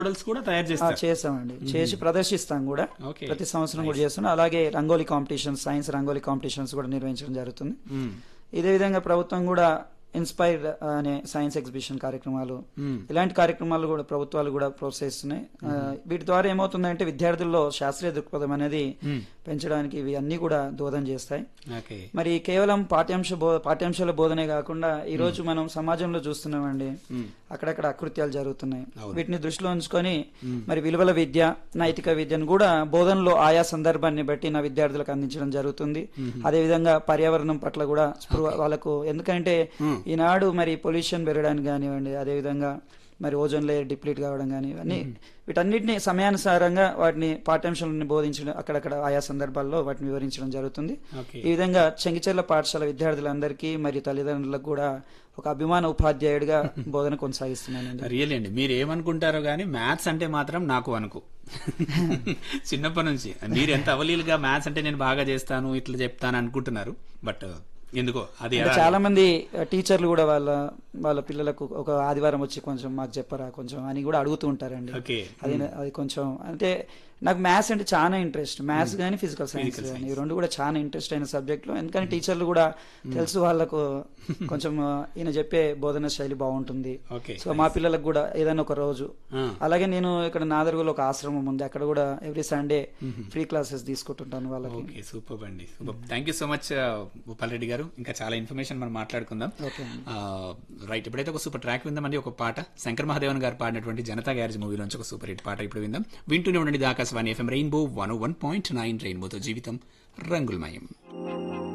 Models కూడా తయారు ఆ, చేస్తారు చేస్తామండి చేసి ప్రదర్శిస్తాం కూడా ఓకే ప్రతి సంవత్సరం కూడా చేస్తున్నాం అలాగే rangoli competitions science rangoli competitions కూడా నిర్వహించడం జరుగుతుంది మ్మ్. ఇదే విధంగా ప్రభుత్వం కూడా ఇన్స్పైర్ అనే సైన్స్ ఎగ్జిబిషన్ కార్యక్రమాలు మ్మ్. ఇలాంటి కార్యక్రమాలు కూడా ప్రభుత్వాలు కూడా ప్రోత్సహిస్తున్నాయి ఆ, వీటి ద్వారా ఏమవుతుందంటే విద్యార్థుల్లో శాస్త్రీయ దృక్పథం అనేది మ్మ్. పెంచడానికి ఇవి అన్ని కూడా దోహదం చేస్తాయి ఓకే మరి కేవలం పాఠ్యాంశ బో పాఠ్యాంశాల బోధనే కాకుండా ఈ రోజు మనం సమాజంలో చూస్తున్నామండి మ్మ్. అక్కడక్కడ అకృత్యాలు జరుగుతున్నాయి అవును. వీటిని దృష్టిలో ఉంచుకొని మరి విలువల విద్య నైతిక విద్యను కూడా బోధనలో ఆయా సందర్భాన్ని బట్టి నా విద్యార్థులకు అందించడం జరుగుతుంది అదే విధంగా పర్యావరణం పట్ల కూడా స్పృహ వాళ్ళకు ఎందుకంటే మ్మ్. ఈనాడు మరి పొల్యూషన్ పెరగడానికి కానివ్వండి అదే విధంగా మరి ఓజోన్ లేయర్ డిప్లీట్ కావడం కానీ ఇవన్నీ వీటన్నిటిని సమయానుసారంగా వాటిని పాఠ్యాంశాలను బోధించడం అక్కడక్కడ ఆయా సందర్భాల్లో వాటిని వివరించడం జరుగుతుంది ఓకే ఈ విధంగా చెంగిచెర్ల పాఠశాల విద్యార్థులందరికీ మరియు తల్లిదండ్రులకు కూడా ఒక అభిమాన ఉపాధ్యాయుడిగా బోధన కొనసాగిస్తున్నానండి రియల్ అండి మీరు ఏమనుకుంటారో గానీ మ్యాథ్స్ అంటే మాత్రం నాకు అనుకు చిన్నప్పటి నుంచి మీరు ఎంత అవలీలుగా మ్యాథ్స్ అంటే నేను బాగా చేస్తాను ఇట్లా చెప్తాను అనుకుంటున్నారు బట్ ఎందుకో అది అంటే ఎలా- చాలా మంది ఆ, టీచర్లు కూడా వాళ్ళ వాళ్ళ పిల్లలకు ఒక ఆదివారం వచ్చి కొంచెం మాకు చెప్పరా కొంచెం అని కూడా అడుగుతూ ఉంటారండి ఓకే అది అది కొంచెం అంటే నాకు మ్యాథ్స్ అంటే చాలా ఇంట్రెస్ట్ మ్యాథ్స్ కానీ ఫిజికల్ సైన్స్ Physical కానీ ఈ రెండు కూడా చాలా ఇంట్రెస్ట్ అయిన సబ్జెక్టులు ఎందుకంటే టీచర్లు కూడా తెలుసు వాళ్ళకు కొంచెం ఆ, ఈయన చెప్పే బోధన శైలి బాగుంటుంది ఓకే సో మా పిల్లలకు కూడా ఏదైనా ఒక రోజు ఆ, అలాగే నేను ఇక్కడ నాదర్గులో ఒక ఆశ్రమం ఉంది అక్కడ కూడా ఎవ్రీ సండే ఫ్రీ క్లాసెస్ తీసుకుంటుంటాను వాళ్ళకి ఓకే సూపర్ అండి super thank you so much Bhupal Reddy గారు ఇంకా చాలా ఇన్ఫర్మేషన్ మనం మాట్లాడుకుందాం ఓకే అండి. రైట్ ఇప్పుడైతే ఒక సూపర్ ట్రాక్ విందామండి ఒక పాట శంకర్ మహాదేవన్ గారు పాడినటువంటి జనతా గ్యారేజ్ మూవీలోంచి ఒక సూపర్ హిట్ పాట ఇప్పుడు విందాం వింటూనే ఉండండి Akashvani FM rainbow one one point nine రెయిన్బోతో జీవితం రంగులమయం